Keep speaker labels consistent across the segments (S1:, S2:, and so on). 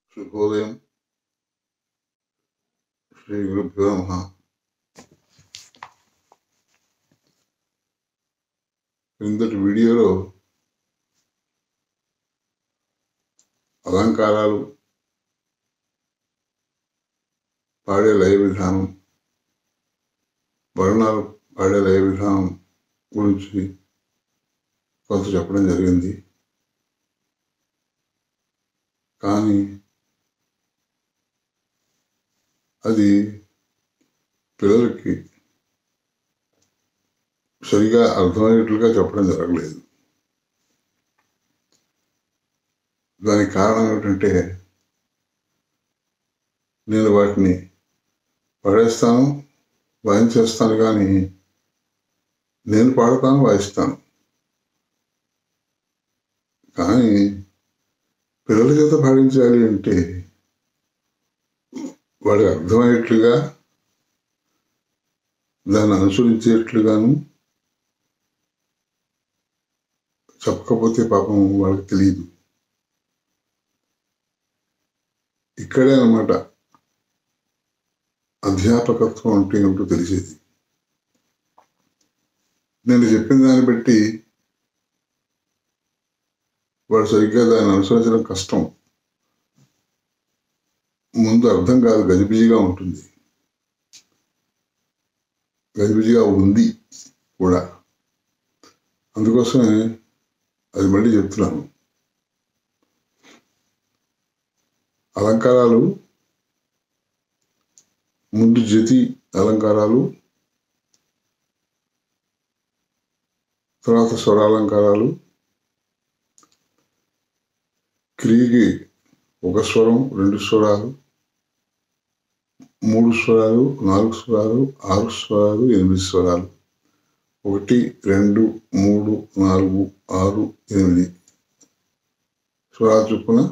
S1: శుభోదయం శ్రీ గురుభ్యో నమ క్రిందటి వీడియోలో అలంకారాలు పాడే లయ విధానం వర్ణాలు పాడే లయ విధానం గురించి కొంత చెప్పడం జరిగింది కానీ అది పిల్లలకి సరిగా అర్థమయ్యేట్లుగా చెప్పడం జరగలేదు దానికి కారణం ఏమిటంటే నేను వాటిని పడేస్తాను వాయించేస్తాను కానీ నేను పాడతాను వాయిస్తాను కానీ పిల్లల చేత పాడించాలి అంటే వాడికి అర్థమయ్యేట్లుగా దాన్ని అనుసరించేట్లుగాను చెప్పకపోతే పాపం వాళ్ళకి తెలియదు ఇక్కడే అనమాట అధ్యాపకత్వం అంటే ఏమిటో తెలిసేది నేను చెప్పిన దాన్ని బట్టి వాడు సరిగ్గా దాన్ని అనుసరించడం కష్టం ముందు అర్థం కాదు గజిబిజిగా ఉంటుంది గజిబిజిగా ఉంది కూడా అందుకోసమే అది మళ్ళీ చెప్తున్నాను అలంకారాలు ముందు జతి అలంకారాలు తర్వాత స్వరాలంకారాలు క్రియకి ఒక స్వరం రెండు స్వరాలు మూడు స్వరాలు నాలుగు స్వరాలు ఆరు స్వరాలు ఎనిమిది స్వరాలు ఒకటి రెండు మూడు నాలుగు ఆరు ఎనిమిది స్వరాలు చొప్పున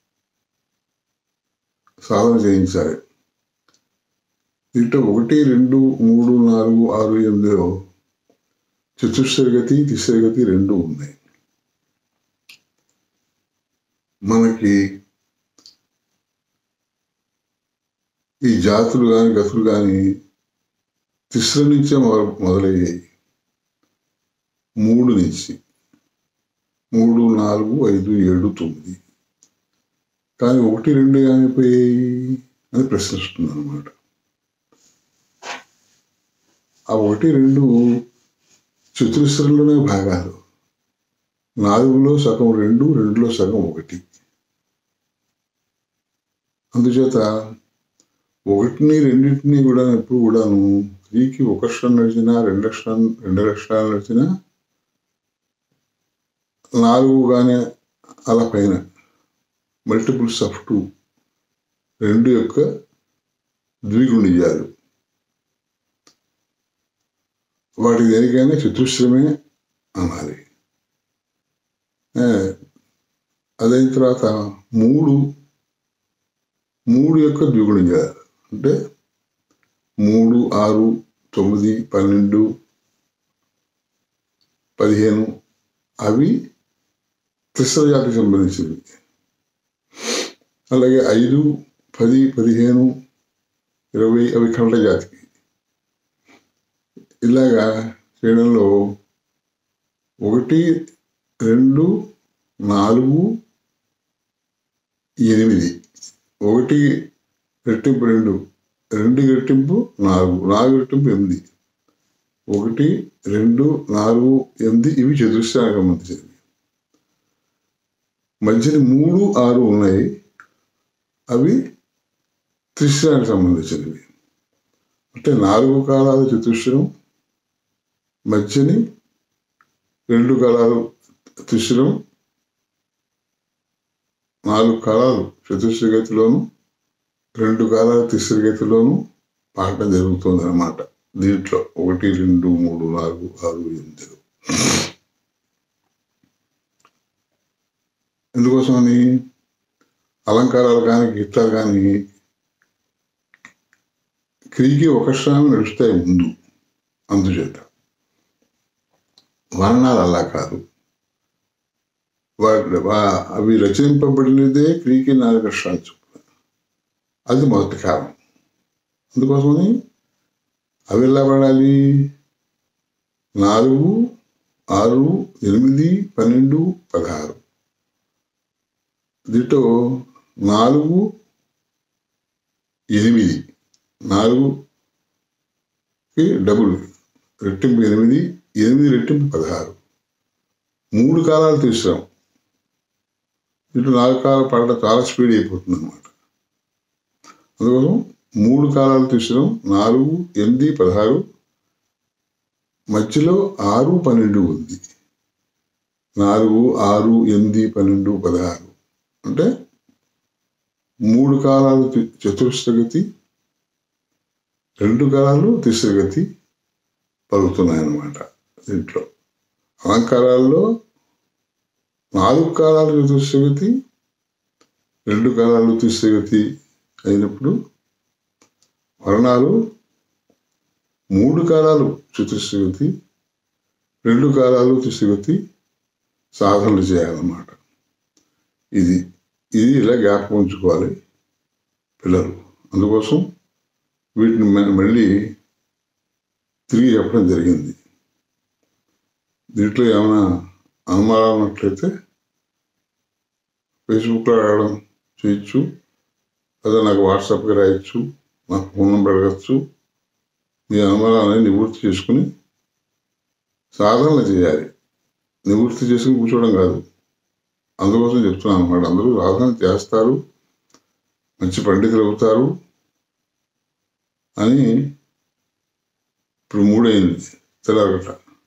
S1: సాధన చేయించాలి దీంట్లో ఒకటి రెండు మూడు నాలుగు ఆరు ఎనిమిదిలో చతుశ్రగతి తిశ్రగతి రెండు ఉన్నాయి మనకి ఈ జాతులు కానీ గతులు కానీ తిస్ర నుంచే మొదలు మొదలయ్యాయి మూడు నుంచి మూడు నాలుగు ఐదు ఏడు తొమ్మిది కానీ ఒకటి రెండు ఏమైపోయాయి అని ప్రశ్నిస్తుంది అనమాట ఆ ఒకటి రెండు చతురస్రంలోనే భాగాలు నాలుగులో సగం రెండు రెండులో సగం ఒకటి అందుచేత ఒకటిని రెండింటిని కూడా ఎప్పుడు కూడాను స్త్రీకి ఒక అక్షరం నడిచినా రెండు అక్షరం రెండు అక్షరాలు నడిచినా నాలుగు కానీ అలా పైన మల్టిపుల్స్ ఆఫ్ టూ రెండు యొక్క ద్విగుణిజాలు వాటి దేనికైనా చతుశ్రమే అనాలి అదైన తర్వాత మూడు మూడు యొక్క ద్విగుణిజాలు అంటే మూడు ఆరు తొమ్మిది పన్నెండు పదిహేను అవి త్రిస్ర జాతికి సంబంధించినవి అలాగే ఐదు పది పదిహేను ఇరవై అవి ఖండ జాతికి ఇలాగా చేయడంలో ఒకటి రెండు నాలుగు ఎనిమిది ఒకటి రెట్టింపు రెండు రెండు రెట్టింపు నాలుగు నాలుగు రెట్టింపు ఎనిమిది ఒకటి రెండు నాలుగు ఎనిమిది ఇవి చతుర్శానికి సంబంధించినవి మధ్యన మూడు ఆరు ఉన్నాయి అవి త్రిశ్రానికి సంబంధించినవి అంటే నాలుగు కాలాల చతుశ్రం మధ్యని రెండు కాలాలు త్రిశ్రం నాలుగు కాలాలు చతుశ్రగతిలోను రెండు కాలాల తిస్రగతిలోను పాడటం జరుగుతుంది అన్నమాట దీంట్లో ఒకటి రెండు మూడు నాలుగు ఆరు ఎనిమిది ఎందుకోసమని అలంకారాలు కానీ గీతాలు కానీ క్రీకి ఒక క్షణం నడుస్తాయి ముందు అందుచేత వర్ణాలు అలా కాదు వా- వా- అవి రచింపబడినదే క్రీకి నాలుగు అక్షరాలు చొప్పున అది మొదటి కారణం అందుకోసమని అవి ఎలా పడాలి నాలుగు ఆరు ఎనిమిది పన్నెండు పదహారు దీంట్లో నాలుగు ఎనిమిది నాలుగుకి డబుల్ రెట్టింపు ఎనిమిది ఎనిమిది రెట్టింపు పదహారు మూడు కాలాలు తీసాం ఇటు నాలుగు కాలాలు పడడం చాలా స్పీడ్ అయిపోతుంది అనమాట అందుకోసం మూడు కాలాలు తీసాం నాలుగు ఎనిమిది పదహారు మధ్యలో ఆరు పన్నెండు ఉంది నాలుగు ఆరు ఎనిమిది పన్నెండు పదహారు అంటే మూడు కాలాలు తి- చతురస్రగతి రెండు కాలాలు తిస్రగతి పలుకుతున్నాయన్నమాట దీంట్లో అలంకారాల్లో నాలుగు కాలాలు చతుర్శ్రగతి రెండు కాలాలు తిస్రగతి అయినప్పుడు వర్ణాలు మూడు కాలాలు చతుర్శ్రగతి రెండు కాలాలు తిస్రగతి సాధనలు చేయాలన్నమాట ఇది ఇది ఇలా జ్ఞాపకం ఉంచుకోవాలి పిల్లలు అందుకోసం వీటిని మ- మళ్ళీ తిరిగి చెప్పడం జరిగింది దీంట్లో ఏమైనా అనుమానాలు ఉన్నట్లయితే ఫేస్బుక్లో రాయడం చేయొచ్చు లేదా నాకు వాట్సాప్కి రాయొచ్చు నాకు ఫోన్ నెంబర్ అడగచ్చు మీ అనుమానాన్ని నివృత్తి చేసుకుని సాధనలు చేయాలి నివృత్తి చేసుకుని కూర్చోవడం కాదు అందుకోసం చెప్తున్నాను అనమాట అందరూ సాధన చేస్తారు మంచి పండితులు అవుతారు అని ఇప్పుడు మూడైంది తెల్లగట్ట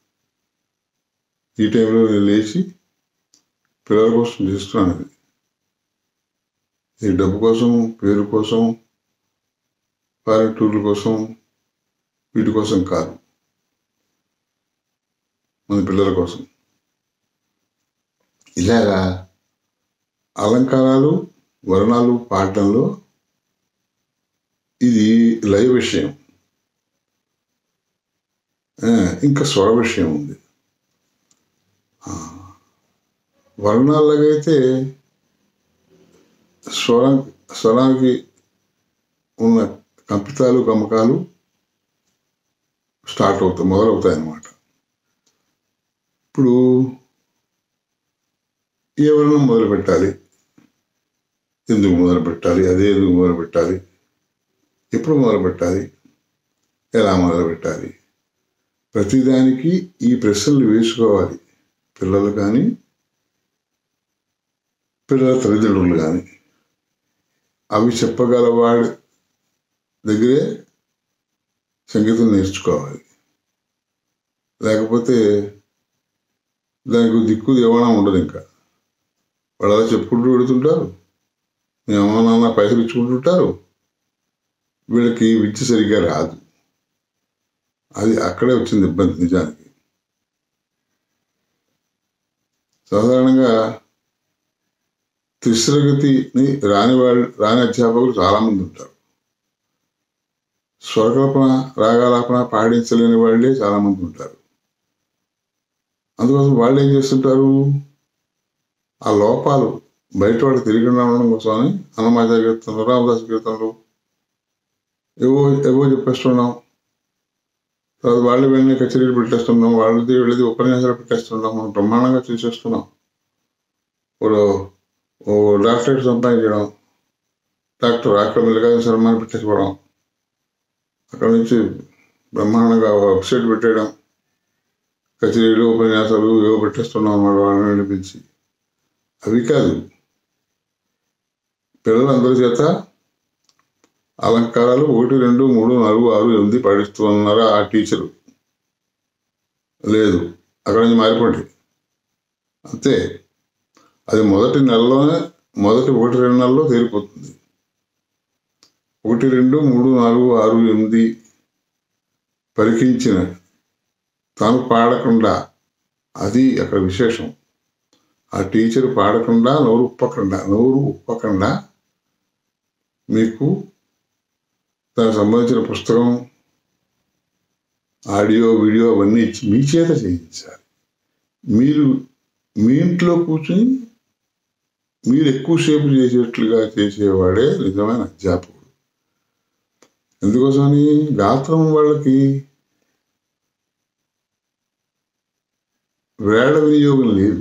S1: ఈ టైంలో నేను లేచి పిల్లల కోసం చేస్తున్నాను ఇది ఈ డబ్బు కోసం పేరు కోసం ఫారెన్ టూర్ల కోసం వీటి కోసం కాదు మన పిల్లల కోసం ఇలాగా అలంకారాలు వర్ణాలు పాడటంలో ఇది లయ విషయం ఆ, ఇంకా స్వర విషయం ఉంది ఆ, వర్ణాలకైతే స్వరం స్వరానికి ఉన్న కంపితాలు గమకాలు స్టార్ట్ అవుతాయి మొదలవుతాయి అన్నమాట ఇప్పుడు ఏ వర్ణం మొదలు పెట్టాలి ఎందుకు మొదలు పెట్టాలి అదే ఎందుకు మొదలు పెట్టాలి ఎప్పుడు మొదలు పెట్టాలి ఎలా మొదలు పెట్టాలి ప్రతిదానికి ఈ ప్రశ్నలు వేసుకోవాలి పిల్లలు కానీ పిల్లల తల్లిదండ్రులు కానీ అవి చెప్పగలవాడి దగ్గరే సంగీతం నేర్చుకోవాలి లేకపోతే దానికి దిక్కు దేవణం ఉండదు ఇంకా వాళ్ళు అలా చెప్పుకుంటూ పెడుతుంటారు మీ అమ్మ నాన్న పైసలు ఇచ్చుకుంటుంటారు వీళ్ళకి విద్య సరిగ్గా రాదు అది అక్కడే వచ్చింది ఇబ్బంది నిజానికి సాధారణంగా త్రిశ్రగతిని రాని వాళ్ళు రాని అధ్యాపకులు చాలామంది ఉంటారు స్వరకల్పన రాగాలాపన పాడించలేని వాళ్ళే చాలామంది ఉంటారు అందుకోసం వాళ్ళు ఏం చేస్తుంటారు ఆ లోపాలు బయట వాడు తిరిగి ఉండడం కోసమని అన్నమాచార్య కీర్తనలు రామదాస్ కీర్తనలు ఏవో ఏవో చెప్పేస్తున్నాం తర్వాత వాళ్ళు వెళ్ళిన కచేరీలు పెట్టేస్తున్నాం వాళ్ళది వీళ్ళది ఉపన్యాసాలు పెట్టేస్తున్నాం మనం బ్రహ్మాండంగా చూసేస్తున్నాం ఇప్పుడు ఓ డాక్టరేట్ సంపాదించడం డాక్టర్ అక్కడ మెల్లగా సన్మానం పెట్టేసుకోవడం అక్కడ నుంచి బ్రహ్మాండంగా వెబ్సైట్ పెట్టేయడం కచేరీలు ఉపన్యాసాలు ఏవో పెట్టేస్తున్నాం అన్నమాట వాళ్ళని వినిపించి అవి కాదు పిల్లలందరి చేత అలంకారాలు ఒకటి రెండు మూడు నాలుగు ఆరు ఎనిమిది పాటిస్తూ ఉన్నారా ఆ టీచరు లేదు అక్కడ నుంచి మారిపోండి అంతే అది మొదటి నెలలోనే మొదటి ఒకటి రెండు నెలల్లో తేలిపోతుంది ఒకటి రెండు మూడు నాలుగు ఆరు ఎనిమిది పరికించిన తాను పాడకుండా అది అక్కడ విశేషం ఆ టీచర్ పాడకుండా నోరు ఉప్పకుండా నోరు ఉప్పకుండా మీకు దానికి సంబంధించిన పుస్తకం ఆడియో వీడియో అవన్నీ ఇచ్చి మీ చేత చేయించాలి మీరు మీ ఇంట్లో కూర్చుని మీరు ఎక్కువసేపు చేసేట్లుగా చేసేవాడే నిజమైన అధ్యాపకుడు ఎందుకోసమని గాత్రం వాళ్ళకి వేళ వినియోగం లేదు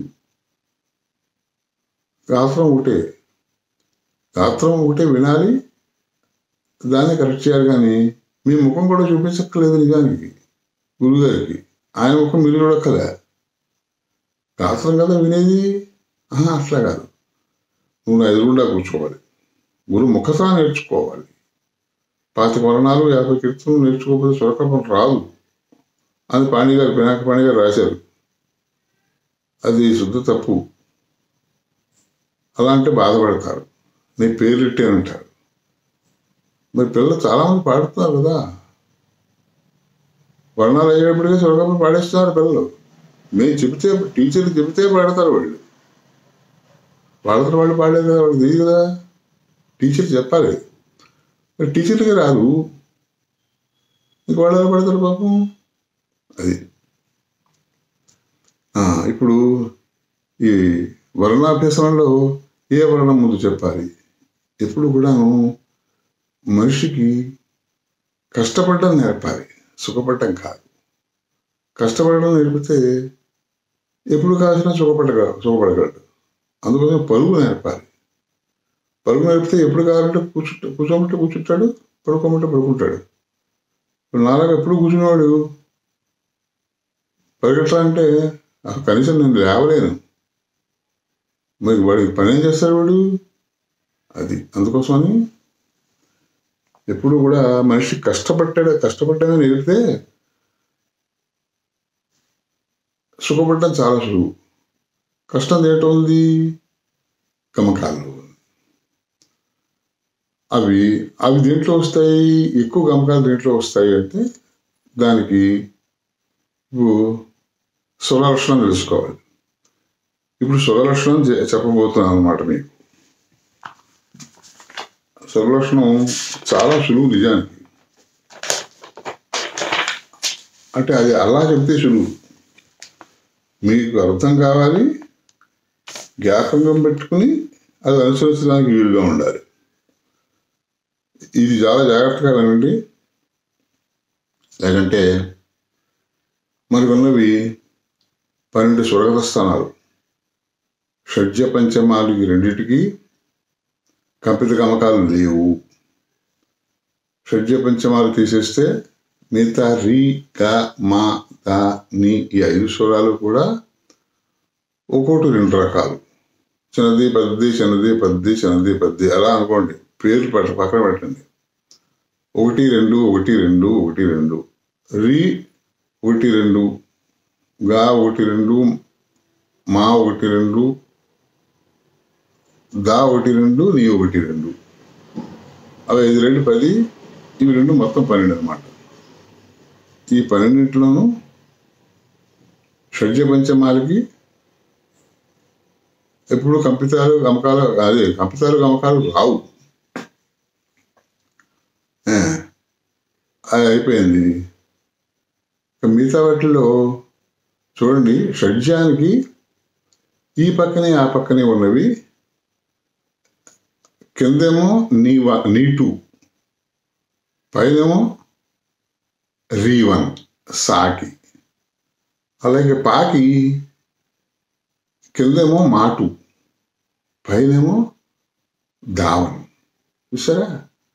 S1: గాత్రం ఒకటే గాత్రం ఒకటే వినాలి దాన్ని కరెక్ట్ చేయాలి కానీ మీ ముఖం కూడా చూపించక్కర్లేదు నిజానికి గురుగారికి ఆయన ముఖం మీరు చూడక్కలే గాత్రం కదా వినేది ఆహా, అట్లా కాదు నువ్వు నా ఎదురుగుండా కూర్చోవాలి గురు ముఖతా నేర్చుకోవాలి పాతిక వర్ణాలు యాభై కీర్తనలు నేర్చుకోకపోతే స్వరకల్పన రాదు అని పాణి గారు పినాక పాణి గారు రాశారు అది శుద్ధ తప్పు అలా అంటే బాధపడతారు నీ పేరు అంటారు మరి పిల్లలు చాలామంది పాడుతున్నారు కదా వర్ణాలు అయ్యేటప్పటికీ స్వరకల్పన పాడేస్తున్నారు పిల్లలు మేము చెబితే టీచర్లు చెబితే పాడతారు వాళ్ళు పాడతారు వాళ్ళు పాడలేదు కదా వాళ్ళకి తెలియదు కదా టీచర్ చెప్పాలి మరి టీచర్లకి రాదు ఇంక వాళ్ళు ఎలా పడతారు పాపం అది ఆ, ఇప్పుడు ఈ వర్ణాభ్యసనంలో ఏ వర్ణం ముందు చెప్పాలి ఎప్పుడు కూడాను మనిషికి కష్టపడడం నేర్పాలి సుఖపడటం కాదు కష్టపడడం నేర్పితే ఎప్పుడు కాసినా సుఖపడగ సుఖపడగలడు అందుకోసం పరుగు నేర్పాలి పరుగు నేర్పితే ఎప్పుడు కావాలంటే కూర్చుంటా కూర్చోమంటే కూర్చుంటాడు పడుకోమంటే పడుకుంటాడు ఇప్పుడు నాలాగా ఎప్పుడు కూర్చునేవాడు పరిగెట్టాలంటే అసలు కనీసం నేను లేవలేను మరి వాడికి పని ఏం చేస్తాడు వాడు అది అందుకోసమని ఎప్పుడు కూడా మనిషి కష్టపడ్డాడు కష్టపడ్డానే నేర్పితే సుఖపడటం చాలా సులువు కష్టం దేంట్లో ఉంది గమకాలు అవి అవి దేంట్లో వస్తాయి ఎక్కువ గమకాలు దేంట్లో వస్తాయి అంటే దానికి ఇప్పుడు స్వరలక్షణం తెలుసుకోవాలి ఇప్పుడు స్వరలక్షణం చె- చెప్పబోతున్నాను అనమాట మీకు స్వరలక్షణం చాలా సులువు నిజానికి అంటే అది అలా చెప్తే సులువు మీకు అర్థం కావాలి జ్ఞాపకం పెట్టుకుని అది అనుసరించడానికి వీలుగా ఉండాలి ఇది చాలా జాగ్రత్తగా వినండి లేకంటే మనకు ఉన్నవి పన్నెండు స్వర్గత స్థానాలు షడ్జ పంచమాలు ఈ రెండింటికి కంపిత గమకాలు లేవు షడ్జ పంచమాలు తీసేస్తే మిగతా రి గ మా ద ని ఈ ఐదు స్వరాలు కూడా ఒక్కోటి రెండు రకాలు చిన్నది పెద్దది చిన్నది పెద్దది చిన్నది పెద్దది అలా అనుకోండి పేర్లు పట్ట పక్కన పెట్టండి ఒకటి రెండు ఒకటి రెండు ఒకటి రెండు రి ఒకటి రెండు గా ఒకటి రెండు మా ఒకటి రెండు దా ఒకటి రెండు నీ ఒకటి రెండు అవి ఐదు రెండు పది ఇవి రెండు మొత్తం పన్నెండు అనమాట ఈ పన్నెండింటిలోనూ షడ్జ పంచమాలకి ఎప్పుడు కంపితాలు గమకాలు అదే కంపితాలు గమకాలు రావు ఆ, అది అయిపోయింది ఇక మిగతా వాటిలో చూడండి షడ్జానికి ఈ పక్కనే ఆ పక్కనే ఉన్నవి కిందేమో నీ వా నీ టూ పైనేమో రీ వన్ సాకి అలాగే పాకి కిందేమో మాటు పైనేమో దావన్ చూసారా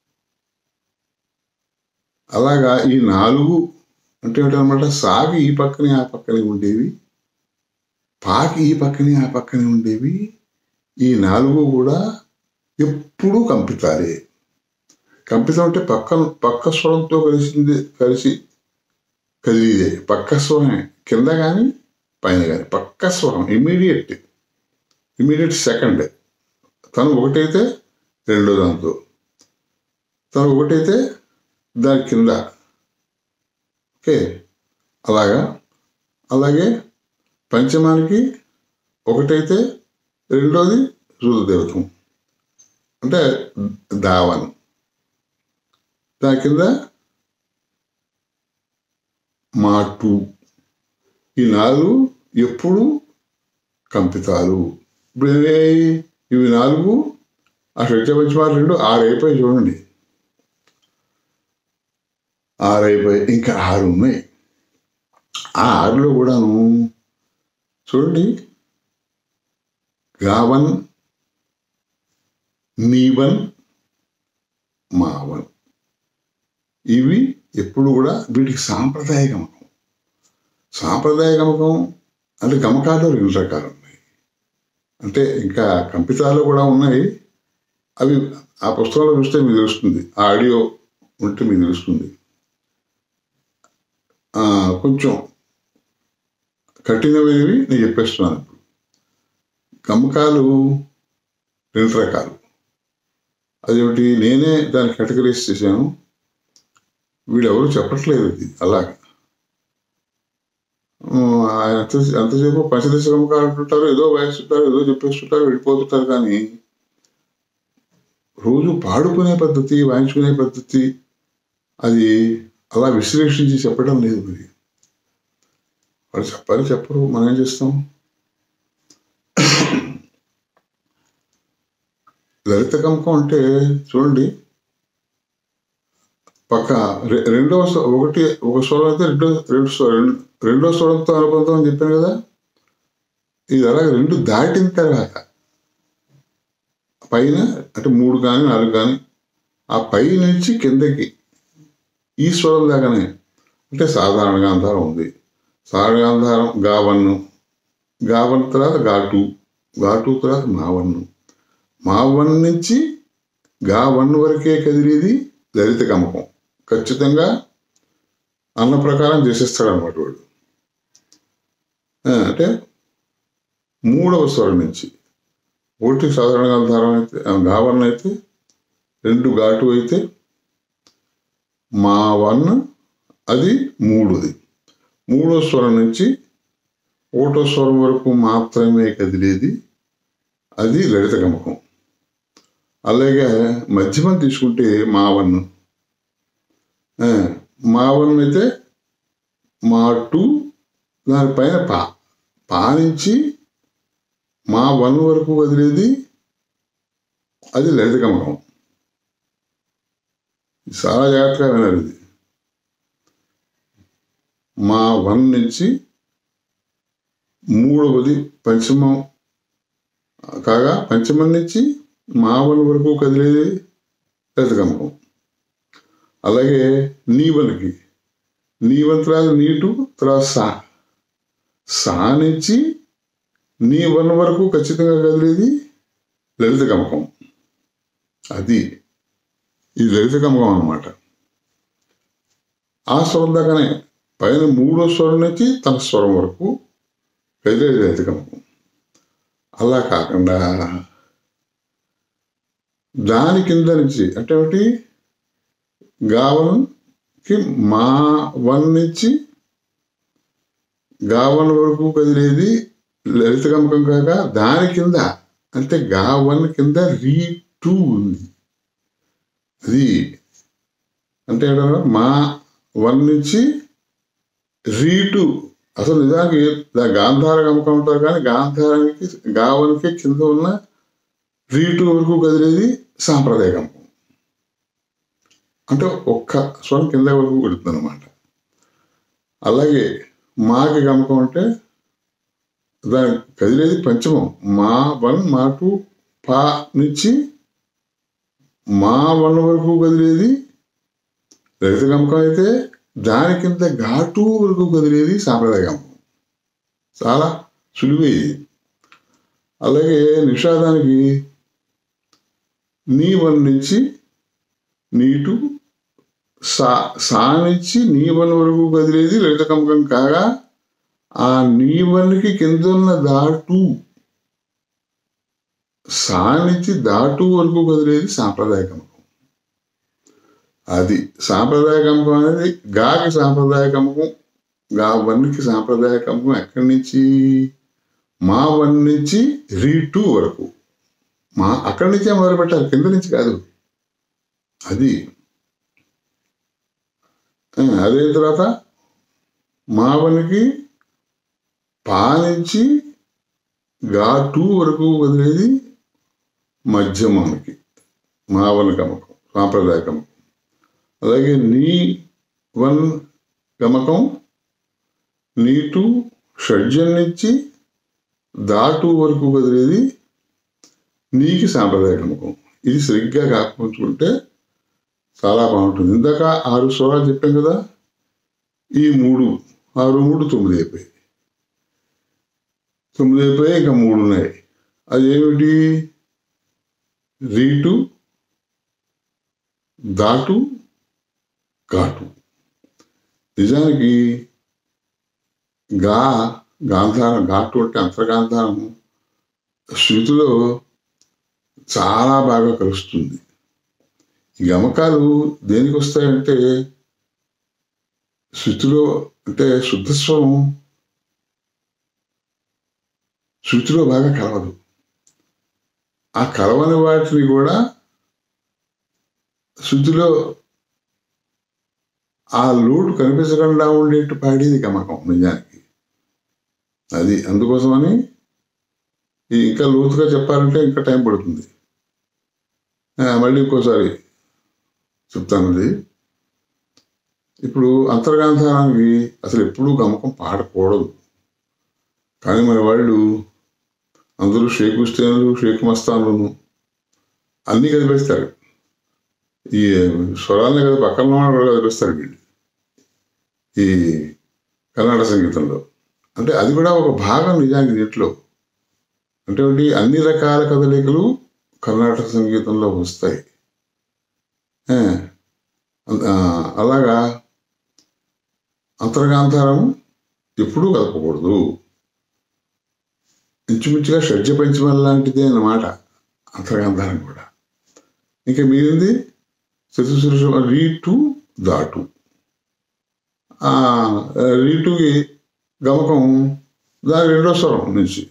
S1: అలాగా ఈ నాలుగు అంటే ఏంటనమాట సాగి ఈ పక్కనే ఆ పక్కనే ఉండేవి పాకి ఈ పక్కనే ఆ పక్కనే ఉండేవి ఈ నాలుగు కూడా ఎప్పుడూ కంపితారే కంపితం అంటే పక్క పక్క స్వరంతో కలిసింది కలిసి కదిలిదే పక్క స్వరమే కింద కానీ పైన కానీ పక్క స్వరం ఇమీడియట్ ఇమీడియట్ సెకండ్ తను ఒకటైతే రెండో దాంతో తను ఒకటైతే దాని కింద ఓకే అలాగా అలాగే పంచమానికి ఒకటైతే రెండోది రుద్రదేవతం అంటే దావన్ దాని కింద మాటు ఈ నాలుగు ఎప్పుడు కంపితాలు ఇప్పుడు ఏమయ్యాయి? ఇవి నాలుగు ఆ షడ్జ పంచమాలు రెండు ఆరు అయిపోయి చూడండి ఆరు అయిపోయి ఇంకా ఆరు ఉన్నాయి ఆ ఆరులో కూడాను చూడండి గావన్ నీవన్ మావన్ ఇవి ఎప్పుడు కూడా వీటికి సాంప్రదాయ గమకం సాంప్రదాయ గమకం అంటే గమకాలు రెండు రకాలు ఉన్నాయి అంటే ఇంకా కంపితాలు కూడా ఉన్నాయి అవి ఆ పుస్తకంలో చూస్తే మీకు తెలుస్తుంది ఆ ఆడియో ఉంటే మీకు తెలుస్తుంది ఆ, కొంచెం కఠినమైనవి నేను చెప్పేస్తున్నాను ఇప్పుడు గమకాలు రెండు రకాలు అదేమిటి నేనే దాన్ని కేటగరైజ్ చేశాను వీడెవరు చెప్పట్లేదు ఇది అలాగా ఉమ్, ఆయన ఎంత ఎంతసేపు పంచదశ గమకాలు అంటుంటారు ఏదో వాయిస్తుంటారు ఏదో చెప్పేస్తుంటారు వెళ్ళిపోతుంటారు కానీ రోజు పాడుకునే పద్ధతి వాయించుకునే పద్ధతి అది అలా విశ్లేషించి చెప్పడం లేదు మరి వాళ్ళు చెప్పాలి చెప్పరు మనం ఏం చేస్తాం లలిత గమకం అంటే చూడండి పక్క రె- రెండవ స్వ- ఒకటి ఒక స్వరం అయితే రెండో రెండు స్వ- రెండు- రెండో స్వరంతో అనుబంధం అని చెప్పాను కదా ఇది అలాగే రెండు దాటిన తర్వాత పైన అంటే మూడు కానీ నాలుగు కానీ ఆ పై నుంచి కిందకి ఈ స్వరం దాకానే అంటే సాధారణ గాంధారం ఉంది సాధారణ గాంధారం గావన్ను గావన్ తర్వాత ఘాటు ఘాటు తర్వాత మావన్ను మావన్ నుంచి గా వన్ వరకే కదిలేది లలిత గమకం ఖచ్చితంగా అన్న ప్రకారం చేసేస్తాడు అనమాట వాడు ఆ, అంటే మూడవ స్వరం నుంచి ఒకటి సాధారణ గాంధారం అయితే ఆ, గావన్ అయితే రెండు ఘాటు అయితే మా వన్ అది మూడుది మూడో స్వరం నుంచి ఒకటో స్వరం వరకు మాత్రమే కదిలేది అది లలిత గమకం అలాగే మధ్యమం తీసుకుంటే మావన్ ఆ, మావన్ అయితే మా టూ దానిపైన పా పా నుంచి మా వన్ వరకు వదిలేది అది లలిత గమకం చాలా జాగ్రత్తగా వినాలి ఇది మా వన్ నుంచి మూడవది పంచమం కాగా పంచమం నుంచి మా వన్ వరకు కదిలేది లలిత గమకం అలాగే నీవన్కి నీవన్ తర్వాత నీటు తర్వాత సా సా నుంచి నీ వన్ వరకు ఖచ్చితంగా కదిలేది లలిత గమకం అది ఈ లలిత గమకం అన్నమాట ఆ స్వరం దాకానే పైన మూడో స్వరం నుంచి తన స్వరం వరకు కదిలేది లలిత గమకం అలా కాకుండా దాని కింద నుంచి అంటే ఒకటి గావన్కి మా వన్ నుంచి గావన్ వరకు కదిలేది లలిత గమకం కాక దాని కింద అంటే గా వన్ కింద రీ టూ ఉంది అది అంటే ఏంటన్నా మా వన్ నుంచి రీ టూ అసలు నిజానికి దా- గాంధార గమకం ఉంటారు కానీ గాంధారానికి గావన్కి కింద ఉన్న రీ టూ వరకు కదిలేది సాంప్రదాయ గమకం అంటే ఒక్క స్వరం కింద వరకు పెడుతుంది అనమాట అలాగే మాకి గమకం అంటే దాని కదిలేది పంచమం మా వన్ మా టూ పా నుంచి మా వన్ వరకు కదిలేది లలిత గమకం అయితే దాని కింద ఘాటు వరకు కదిలేది సాంప్రదాయ గమకం చాలా సులువే ఇది అలాగే నిషాదానికి నీ వన్ నుంచి నీటు సా సా నుంచి నీ వన్ వరకు కదిలేది లలిత గమకం కాగా ఆ నీ వన్కి కింద ఉన్న దాటు సా నుంచి దాటు వరకు కదిలేది సాంప్రదాయ గమకం అది సాంప్రదాయ గమకం అనేది గాకి సాంప్రదాయ గమకం గా వన్కి సాంప్రదాయ గమకం ఎక్కడి నుంచి మా వన్ నుంచి రీ టూ వరకు మా అక్కడి నుంచే మొదలు పెట్టాలి కింద నుంచి కాదు అది ఆ, అదే తర్వాత మా వన్కి పా నుంచి గా టూ వరకు వదిలేది మధ్యమానికి మావన గమకం సాంప్రదాయ గమకం అలాగే నీ వన్ గమకం నీటు షడ్జన్ నుంచి దాటు వరకు కదిలేది నీకి సాంప్రదాయ గమకం ఇది సరిగ్గా కాకపోతుంటే చాలా బాగుంటుంది ఇందాక ఆరు స్వరాలు చెప్పాం కదా ఈ మూడు ఆరు మూడు తొమ్మిది అయిపోయాయి తొమ్మిది అయిపోయాయి ఇంకా మూడు ఉన్నాయి అది ఏమిటి రీటు దాటు ఘాటు నిజానికి గా గాంధారం ఘాటు అంటే అంతర్గాంధారం శృతిలో చాలా బాగా కలుస్తుంది ఈ గమకాలు దేనికి వస్తాయంటే శృతిలో అంటే శుద్ధస్వరం శృతిలో బాగా కలవదు ఆ కలవని వాటిని కూడా శృతిలో ఆ లోటు కనిపించకుండా ఉండేట్టు పాడేది గమకం నిజానికి అది అందుకోసమని ఈ ఇంకా లోతుగా చెప్పాలంటే ఇంకా టైం పడుతుంది ఆ, మళ్ళీ ఇంకోసారి చెప్తాను అది ఇప్పుడు అంతర్గాంధారానికి అసలు ఎప్పుడూ గమకం పాడకూడదు కానీ మన వాళ్ళు అందరూ షేక్ హుస్సేన్లు షేక్ మస్తాన్లను అన్నీ కదిపేస్తారు ఈ స్వరాలని కదా పక్కన ఉన్న వాళ్ళు కదిపేస్తారు వీళ్ళు ఈ కర్ణాటక సంగీతంలో అంటే అది కూడా ఒక భాగం నిజానికి దీంట్లో అంటే ఏంటి? అన్ని రకాల కదలికలు కర్ణాటక సంగీతంలో వస్తాయి ఏ, ఆ, అలాగా అంతర్గాంధారం ఎప్పుడూ కలపకూడదు ఇంచుమించుగా షడ్జ పంచమం లాంటిదే అన్నమాట అంతర్గాంధారం కూడా ఇంకా మీరింది చతుశురుషం రీటు దాటు ఆ, రీటుకి గమకం దాని రెండో స్వరం నుంచి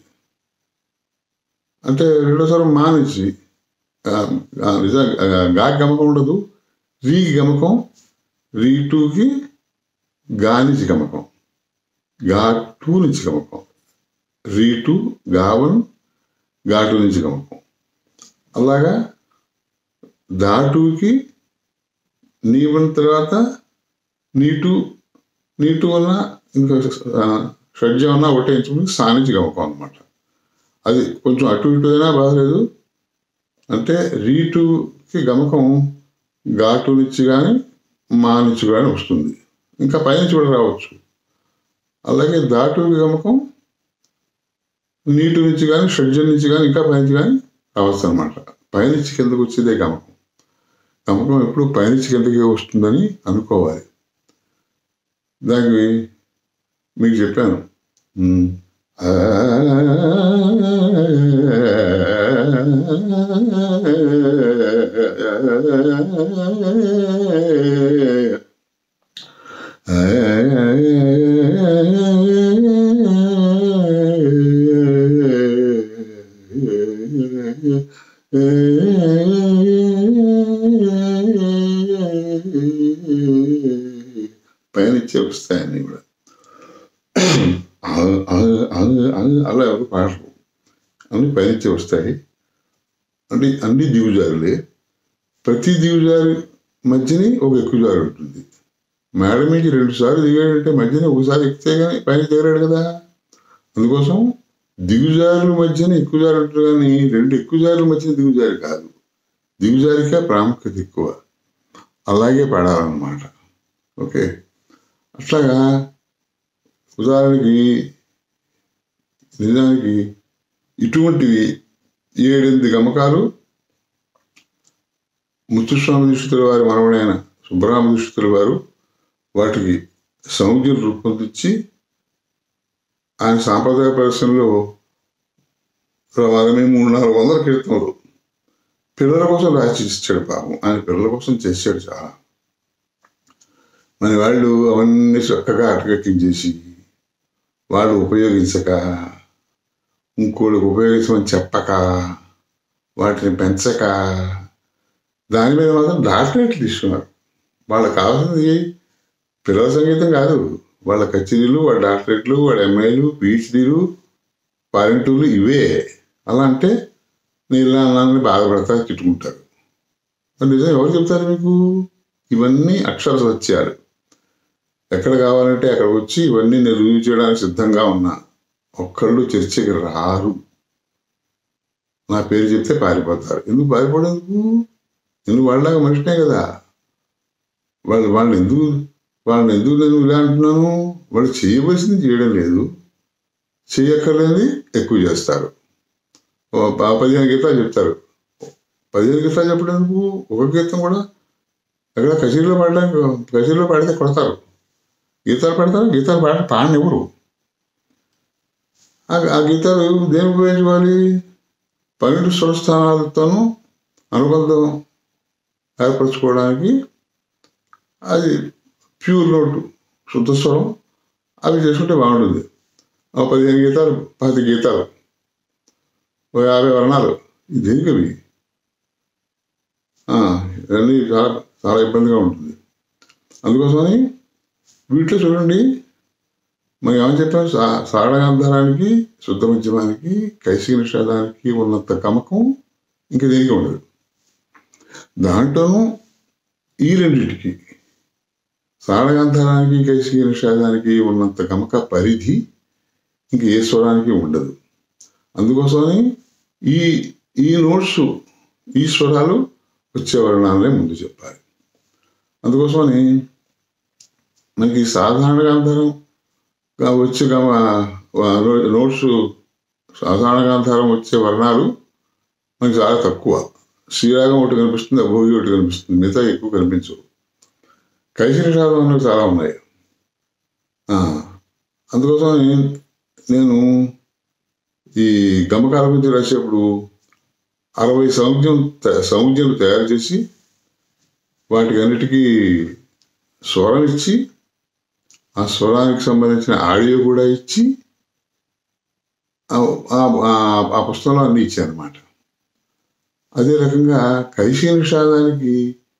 S1: అంటే రెండో స్వరం మా నుంచి ఆ, ఆ, నిజా గా గమకం ఉండదు రీకి గమకం రీ టూకి గా నుంచి గమకం గా టూ నుంచి గమకం రీ టూ గా వన్ గా టూ నుంచి గమకం అలాగా దా టూకి నీ వన్ తర్వాత నీ టూ నీ టూ అన్న ఇంకా ఆ, షడ్జం అన్న ఒకటే ఇంచుకుని సా నుంచి గమకం అనమాట అది కొంచెం అటు ఇటు అయినా బాగలేదు అంటే రీటుకి గమకం ఘాటు నుంచి కానీ మా నుంచి కానీ వస్తుంది ఇంకా పైనుంచి కూడా రావచ్చు అలాగే దాటుకి గమకం నీటి నుంచి కానీ షడ్జం నుంచి కానీ ఇంకా పైనుంచి కానీ రావచ్చు అనమాట పైనుంచి కిందకు వచ్చేదే గమకం గమకం ఎప్పుడు పైనుంచి కిందకి వస్తుందని అనుకోవాలి దానికి మీకు చెప్పాను ఉమ్. పైనుంచే వస్తాయని కూడా ఆ- ఆ- ఆ- ఆ- అలా ఎవరు పాడరు అన్ని పైనుంచే వస్తాయి అంటే అన్ని దిగుజారులే ప్రతి దిగుజారు మధ్యని ఒక ఎక్కువజారు ఉంటుంది మేడ మీదకి రెండు సార్లు దిగాడంటే మధ్యన ఒకసారి ఎక్కితే కానీ పైన దిగరాడు కదా అందుకోసం దిగుజారుల మధ్యన ఎక్కువజారు ఉంటుంది కానీ రెండు ఎక్కువజారుల మధ్యన దిగుజారు కాదు దిగుజారికే ప్రాముఖ్యత ఎక్కువ అలాగే పాడాలన్నమాట ఓకే అట్లాగా ఉదాహరణకి నిజానికి ఇటువంటివి ఏడెనిమిది గమకాలు ముత్తుస్వామి దీక్షితుల వారి మనవడైన సుబ్బరామ దీక్షితుల వారు వాటికి సౌందర్యం రూపొందించి ఆయన సాంప్రదాయ ప్రదర్శనలో వాళ్ళని మూడు నాలుగు వందల కీర్తనలు పిల్లల కోసం రాసి ఇచ్చాడు పాపం ఆయన పిల్లల కోసం చేశాడు చాలా మన వాళ్ళు అవన్నీ చక్కగా అటకెక్కించేసి వాళ్ళు ఉపయోగించక ఇంకోళ్ళకి ఉపయోగించమని చెప్పక వాటిని పెంచక దాని మీద మాత్రం డాక్టరేట్లు తీసుకున్నారు వాళ్ళకి కావాల్సింది పిల్లల సంగీతం కాదు వాళ్ళ కచేరీలు వాళ్ళ డాక్టరేట్లు వాళ్ళ ఎంఏలు పిహెచ్డీలు పారెంటూలు ఇవే అలా అంటే నేను ఇలా అన్నానని బాధపడతా తిట్టుకుంటారు మరి నిజం ఎవరు చెప్తారు మీకు ఇవన్నీ అక్షర సత్యాలు ఎక్కడ కావాలంటే అక్కడ వచ్చి ఇవన్నీ నేను రుజువు చేయడానికి సిద్ధంగా ఉన్నా ఒక్కళ్ళు చర్చకి రారు నా పేరు చెప్తే పారిపోతారు ఎందుకు పారిపోవడానికి ఎందుకు వాళ్ళలాగా మనిషినే కదా వాళ్ళు వాళ్ళని ఎందుకు వాళ్ళని ఎందుకు నేను ఇలా అంటున్నాను వాళ్ళు చేయవలసింది చేయడం లేదు చేయక్కర్లేని ఎక్కువ చేస్తారు ఓ ప- పదిహేను గీతాలు చెప్తారు పదిహేను గీతాలు చెప్పడం ఎందుకు ఒక గీతం కూడా అక్కడ కచేరీలో పాడడానికి కచేరీలో పాడితే కొడతారు గీతాలు పాడతారు గీతాలు పాడ పాడనివ్వరు ఆ ఆ గీతాలు దేనికి ఉపయోగించుకోవాలి పన్నెండు స్వరస్థానాలతోనూ అనుబంధం ఏర్పరచుకోవడానికి అది ప్యూర్ నోటు శుద్ధ స్వరం అవి చేసుకుంటే బాగుంటుంది ఒక పదిహేను గీతాలు పది గీతాలు ఒక యాభై వర్ణాలు ఇది దేనికి అవి ఆ, ఇవన్నీ చాలా చాలా ఇబ్బందిగా ఉంటుంది అందుకోసమని వీటిలో చూడండి మనం ఏమని చెప్పాం సా సాడగాంధారానికి శుద్ధ మధ్యమానికి కైసిక నిషేధానికి ఉన్నంత కమకం ఇంక దేనికి ఉండదు దాంట్లోనూ ఈ రెండింటికి సాడగాంధారానికి కైసిక నిషేధానికి ఉన్నంత కమక పరిధి ఇంక ఏ స్వరానికి ఉండదు అందుకోసమని ఈ ఈ నోట్స్ ఈ స్వరాలు వచ్చే వర్ణాలనే ముందు చెప్పాలి అందుకోసమని మనకి సాధారణ గాంధారం గా వచ్చే గమ నోట్స్ సాధారణ గాంధారం వచ్చే వర్ణాలు మనకి చాలా తక్కువ శ్రీరాగం ఒకటి కనిపిస్తుంది అభోగి ఒకటి కనిపిస్తుంది మిగతా ఎక్కువ కనిపించవు కైశిక శాతం అనేవి చాలా ఉన్నాయి ఆ, అందుకోసం నేను- నేను ఈ గమకాల గురించి రాసేప్పుడు అరవై సంజ్ఞం సంజ్ఞలు తయారు చేసి వాటికి అన్నిటికీ స్వరం ఇచ్చి ఆ స్వరానికి సంబంధించిన ఆడియో కూడా ఇచ్చి ఆ- ఆ- ఆ- ఆ పుస్తకంలో అన్ని ఇచ్చాను అనమాట అదే రకంగా కైశీ నిషాదానికి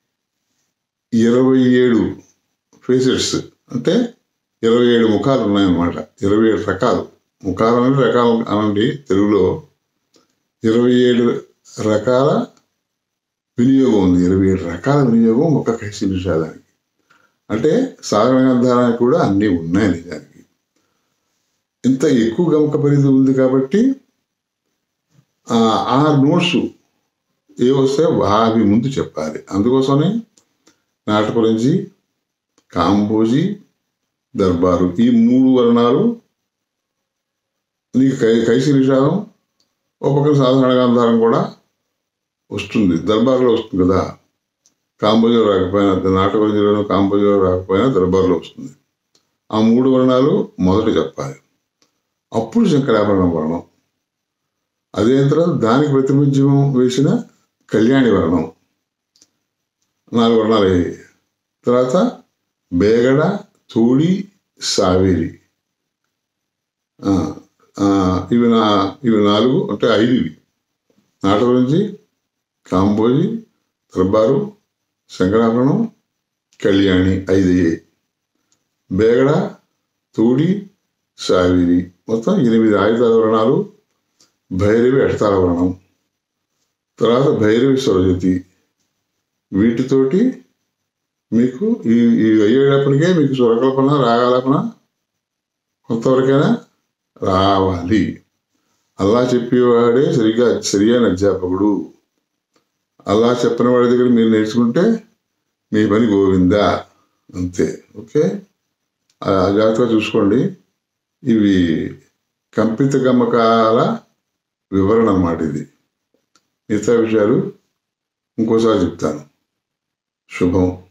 S1: ఇరవై ఏడు ఫేసెట్స్ అంటే ఇరవై ఏడు ముఖాలు ఉన్నాయన్నమాట ఇరవై ఏడు రకాలు ముఖాలు అనేది రకాలు అనండి తెలుగులో ఇరవై ఏడు రకాల వినియోగం ఉంది ఇరవై ఏడు రకాల వినియోగం ఒక కైశీ నిషాదానికి అంటే సాధారణ గ్రంథానికి కూడా అన్నీ ఉన్నాయి నిజానికి ఇంత ఎక్కువ గమక పరిధి ఉంది కాబట్టి ఆ ఆ నోట్స్ ఏ వస్తే అవి ముందు చెప్పాలి అందుకోసమే నాటకులంజి కాంబోజీ దర్బారు ఈ మూడు వర్ణాలు నీకు కై కైసి నిషాదం ఒక పక్కన సాధారణ గాంధారం కూడా వస్తుంది దర్బార్లో వస్తుంది కదా కాంబోజీలో రాకపోయినా నాటకంజీలోనూ కాంబోజీలో రాకపోయినా దర్బార్లో వస్తుంది ఆ మూడు వర్ణాలు మొదట చెప్పాలి అప్పుడు శంకరాభరణ వర్ణం అదే తర్వాత దానికి ప్రతిబింబం వేసిన కళ్యాణి వర్ణం నాలుగు వర్ణాలు అయ్యాయి తర్వాత బేగడ తోడి సావేరి ఆ, ఆ, ఇవి నా ఇవి నాలుగు అంటే ఐదు ఇవి నాట గురించి కాంబోజి దర్బారు శంకరాభరణం కళ్యాణి ఐదు అయ్యాయి బేగడ తూడి సావిరి మొత్తం ఎనిమిది ఆయుధాల వర్ణాలు భైరవి అటతాల వర్ణం తర్వాత భైరవి స్వరజతి వీటితోటి మీకు ఈ ఈ అయ్యేటప్పటికే మీకు స్వరకల్పన రాగాలపన కొంతవరకైనా రావాలి అల్లా చెప్పేవాడే సరిగా సరియైన అధ్యాపకుడు అల్లా చెప్పని వాడి దగ్గర మీరు నేర్చుకుంటే మీ పని గోవిందా అంతే ఓకే ఆ జాగ్రత్తగా చూసుకోండి ఇవి కంపిత గమ్మకాల వివరణ అన్నమాట ఇది మిగతా విషయాలు ఇంకోసారి చెప్తాను శుభం